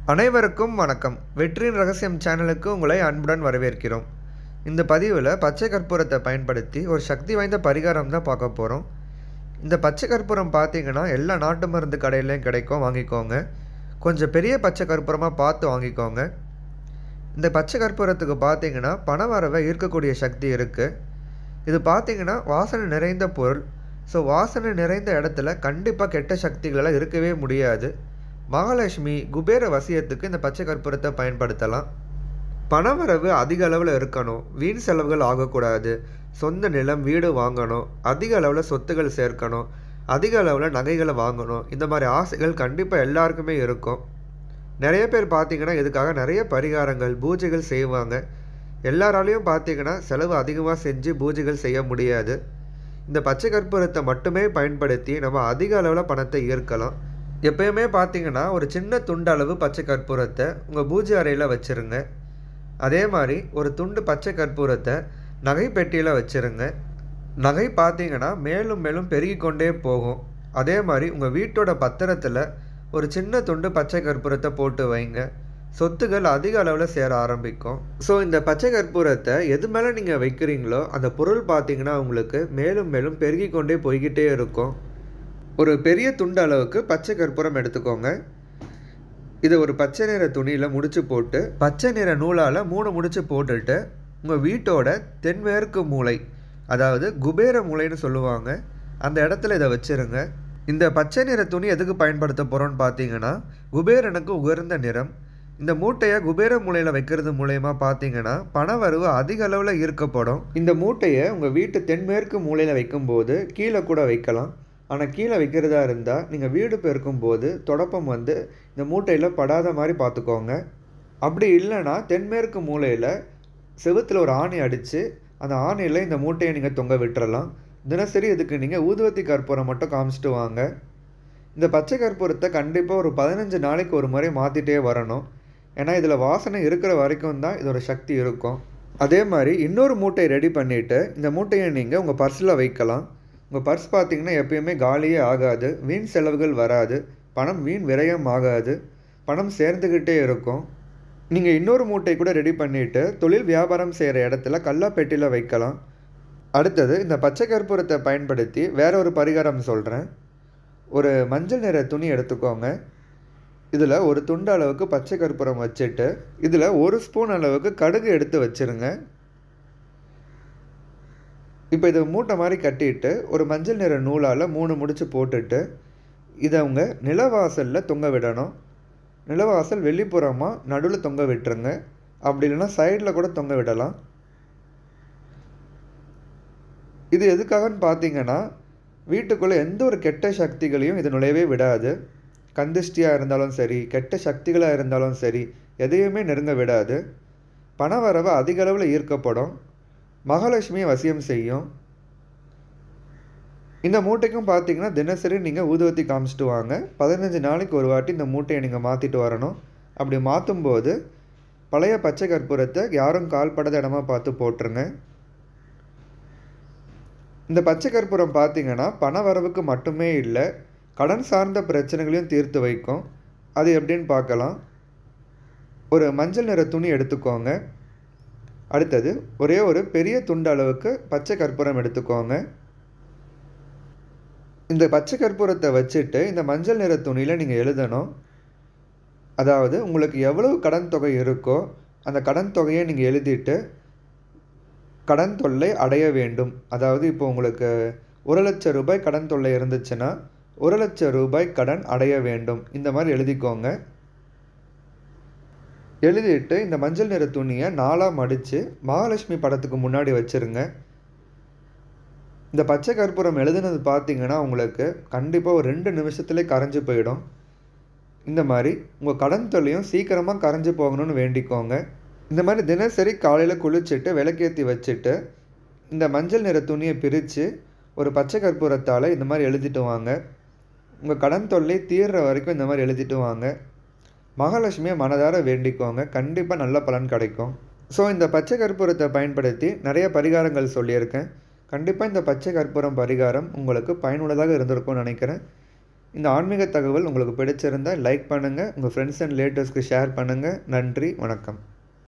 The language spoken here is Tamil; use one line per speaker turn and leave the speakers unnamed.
அனைவருக்கும் வணக்கம் வெற்றியின் ரகசியம் சேனலுக்கு உங்களை அன்புடன் வரவேற்கிறோம் இந்த பதிவில் பச்சை கற்பூரத்தை பயன்படுத்தி ஒரு சக்தி வாய்ந்த பரிகாரம் தான் பார்க்க போகிறோம் இந்த பச்சை கற்பூரம் பார்த்தீங்கன்னா எல்லா நாட்டு மருந்து கடையிலையும் கிடைக்கும் வாங்கிக்கோங்க கொஞ்சம் பெரிய பச்சை கற்பூரமாக பார்த்து வாங்கிக்கோங்க இந்த பச்சை கற்பூரத்துக்கு பார்த்தீங்கன்னா பண வரவை ஈர்க்கக்கூடிய சக்தி இருக்குது இது பார்த்தீங்கன்னா வாசனை நிறைந்த பொருள் ஸோ வாசனை நிறைந்த இடத்துல கண்டிப்பாக கெட்ட சக்திகளெல்லாம் இருக்கவே முடியாது மகாலட்சுமி குபேர வசியத்துக்கு இந்த பச்சை கற்பூரத்தை பயன்படுத்தலாம் பணவரவு அதிக அளவில் இருக்கணும் வீண் செலவுகள் ஆகக்கூடாது சொந்த நிலம் வீடு வாங்கணும் அதிக அளவில் சொத்துகள் சேர்க்கணும் அதிக அளவில் நகைகளை வாங்கணும் இந்த மாதிரி ஆசைகள் கண்டிப்பாக எல்லாருக்குமே இருக்கும் நிறைய பேர் பார்த்தீங்கன்னா இதுக்காக நிறைய பரிகாரங்கள் பூஜைகள் செய்வாங்க எல்லாராலையும் பார்த்தீங்கன்னா செலவு அதிகமாக செஞ்சு பூஜைகள் செய்ய முடியாது இந்த பச்சை கற்பூரத்தை மட்டுமே பயன்படுத்தி நம்ம அதிக அளவில் பணத்தை ஈர்க்கலாம் எப்பயுமே பார்த்தீங்கன்னா ஒரு சின்ன துண்டு அளவு பச்சை கற்பூரத்தை உங்கள் பூஜை அறையில் வச்சுருங்க அதே மாதிரி ஒரு துண்டு பச்சை கற்பூரத்தை நகை பெட்டியில் வச்சுருங்க நகை பார்த்தீங்கன்னா மேலும் மேலும் பெருகி கொண்டே போகும் அதே மாதிரி உங்கள் வீட்டோட பத்திரத்தில் ஒரு சின்ன துண்டு பச்சை கற்பூரத்தை போட்டு வைங்க சொத்துகள் அதிக அளவில் சேர ஆரம்பிக்கும் ஸோ இந்த பச்சை கற்பூரத்தை எது மேலே நீங்கள் வைக்கிறீங்களோ அந்த பொருள் பார்த்தீங்கன்னா உங்களுக்கு மேலும் மேலும் பெருகி கொண்டே போய்கிட்டே இருக்கும் ஒரு பெரிய துண்டு அளவுக்கு பச்சை கற்பூரம் எடுத்துக்கோங்க இதை ஒரு பச்சை நிற துணியில் முடிச்சு போட்டு பச்சை நிற நூலால் மூணு முடிச்சு போட்டுட்டு உங்கள் வீட்டோட தென்மேற்கு மூலை அதாவது குபேர மூலைன்னு சொல்லுவாங்க அந்த இடத்துல இதை வச்சுருங்க இந்த பச்சை நிற துணி எதுக்கு பயன்படுத்த போகிறோன்னு பார்த்தீங்கன்னா குபேரனுக்கு உயர்ந்த நிறம் இந்த மூட்டையை குபேர மூலையில் வைக்கிறது மூலயமா பார்த்தீங்கன்னா பணவரவு அதிக அளவில் ஈர்க்கப்படும் இந்த மூட்டையை உங்கள் வீட்டு தென்மேற்கு மூலையில் வைக்கும்போது கீழே கூட வைக்கலாம் ஆனால் கீழே வைக்கிறதா இருந்தால் நீங்கள் வீடு பெருக்கும்போது தொடப்பம் வந்து இந்த மூட்டையில் படாத மாதிரி பார்த்துக்கோங்க அப்படி இல்லைன்னா தென்மேற்கு மூலையில் செவுத்தில் ஒரு ஆணி அடித்து அந்த ஆணியில் இந்த மூட்டையை நீங்கள் தொங்க விட்டுறலாம் தினசரி இதுக்கு நீங்கள் ஊதுவத்தி கற்பூரம் மட்டும் காமிச்சிட்டு வாங்க இந்த பச்சை கற்பூரத்தை கண்டிப்பாக ஒரு பதினஞ்சு நாளைக்கு ஒரு முறை மாற்றிட்டே வரணும் ஏன்னா இதில் வாசனை இருக்கிற வரைக்கும் தான் இதோட சக்தி இருக்கும் அதே மாதிரி இன்னொரு மூட்டை ரெடி பண்ணிவிட்டு இந்த மூட்டையை நீங்கள் உங்கள் பர்ஸில் வைக்கலாம் உங்கள் பர்ஸ் பார்த்தீங்கன்னா எப்பயுமே காலியே ஆகாது வீண் செலவுகள் வராது பணம் வீண் விரயம் ஆகாது பணம் சேர்ந்துக்கிட்டே இருக்கும் நீங்கள் இன்னொரு மூட்டை கூட ரெடி பண்ணிவிட்டு தொழில் வியாபாரம் செய்கிற இடத்துல கல்லாப்பெட்டியில் வைக்கலாம் அடுத்தது இந்த பச்சை கற்பூரத்தை பயன்படுத்தி வேற ஒரு பரிகாரம் சொல்கிறேன் ஒரு மஞ்சள் நிற துணி எடுத்துக்கோங்க இதில் ஒரு துண்டு அளவுக்கு பச்சை கற்பூரம் வச்சுட்டு இதில் ஒரு ஸ்பூன் அளவுக்கு கடுகு எடுத்து வச்சுருங்க இப்போ இதை மூட்டை மாதிரி கட்டிட்டு ஒரு மஞ்சள் நிற நூலால் மூணு முடிச்சு போட்டுட்டு இதை அவங்க நிலவாசலில் தொங்க விடணும் நிலவாசல் வெளிப்புறமாக நடுவில் தொங்க விட்டுருங்க அப்படி இல்லைன்னா சைடில் கூட தொங்க விடலாம் இது எதுக்காகன்னு பார்த்தீங்கன்னா வீட்டுக்குள்ளே எந்த ஒரு கெட்ட சக்திகளையும் இது நுழையவே விடாது கந்திஷ்டியாக இருந்தாலும் சரி கெட்ட சக்திகளாக இருந்தாலும் சரி எதையுமே நெருங்க விடாது பண வரவு அதிக அளவில் ஈர்க்கப்படும் மகாலட்சுமியை வசியம் செய்யும் இந்த மூட்டைக்கும் பார்த்தீங்கன்னா தினசரி நீங்கள் ஊதுவத்தி காமிச்சிட்டு வாங்க பதினஞ்சு நாளைக்கு ஒரு வாட்டி இந்த மூட்டையை நீங்கள் மாற்றிட்டு வரணும் அப்படி மாற்றும்போது பழைய பச்சை கற்பூரத்தை யாரும் கால்படாத இடமா பார்த்து போட்டுருங்க இந்த பச்சை கற்பூரம் பார்த்தீங்கன்னா பண வரவுக்கு மட்டுமே இல்லை கடன் சார்ந்த பிரச்சனைகளையும் தீர்த்து வைக்கும் அது எப்படின்னு பார்க்கலாம் ஒரு மஞ்சள் நிற துணி எடுத்துக்கோங்க அடுத்தது ஒரே ஒரு பெரிய துண்டு அளவுக்கு பச்சை கற்பூரம் எடுத்துக்கோங்க இந்த பச்சை கற்பூரத்தை வச்சுட்டு இந்த மஞ்சள் நிற துணியில் நீங்கள் எழுதணும் அதாவது உங்களுக்கு எவ்வளவு கடன் தொகை இருக்கோ அந்த கடன் தொகையை நீங்கள் எழுதிட்டு கடன் தொல்லை அடைய வேண்டும் அதாவது இப்போ உங்களுக்கு ஒரு லட்சம் ரூபாய் கடன் தொல்லை இருந்துச்சுன்னா ஒரு லட்சம் ரூபாய் கடன் அடைய வேண்டும் இந்த மாதிரி எழுதிக்கோங்க எழுதிட்டு இந்த மஞ்சள் நிற துணியை நாலாக மடித்து மகாலட்சுமி படத்துக்கு முன்னாடி வச்சுருங்க இந்த பச்சை கற்பூரம் எழுதுனது பார்த்தீங்கன்னா உங்களுக்கு கண்டிப்பாக ஒரு ரெண்டு நிமிஷத்துலேயே கரைஞ்சி போயிடும் இந்த மாதிரி உங்கள் கடன் தொல்லையும் சீக்கிரமாக கரைஞ்சி போகணும்னு வேண்டிக்கோங்க இந்த மாதிரி தினசரி காலையில் குளிச்சுட்டு விளக்கேற்றி வச்சுட்டு இந்த மஞ்சள் நிற துணியை பிரித்து ஒரு பச்சை கற்பூரத்தால் இந்த மாதிரி எழுதிட்டு வாங்க உங்கள் கடன் தொல்லை தீர்ற வரைக்கும் இந்த மாதிரி எழுதிட்டு வாங்க மகாலட்சுமியை மனதார வேண்டிக்கோங்க கண்டிப்பாக நல்ல பலன் கிடைக்கும் ஸோ இந்த பச்சை கற்பூரத்தை பயன்படுத்தி நிறைய பரிகாரங்கள் சொல்லியிருக்கேன் கண்டிப்பாக இந்த பச்சை கற்பூரம் பரிகாரம் உங்களுக்கு பயனுள்ளதாக இருந்திருக்கும்னு நினைக்கிறேன் இந்த ஆன்மீக தகவல் உங்களுக்கு பிடிச்சிருந்தால் லைக் பண்ணுங்கள் உங்கள் ஃப்ரெண்ட்ஸ் அண்ட் ரிலேட்டிவ்ஸ்க்கு ஷேர் பண்ணுங்கள் நன்றி வணக்கம்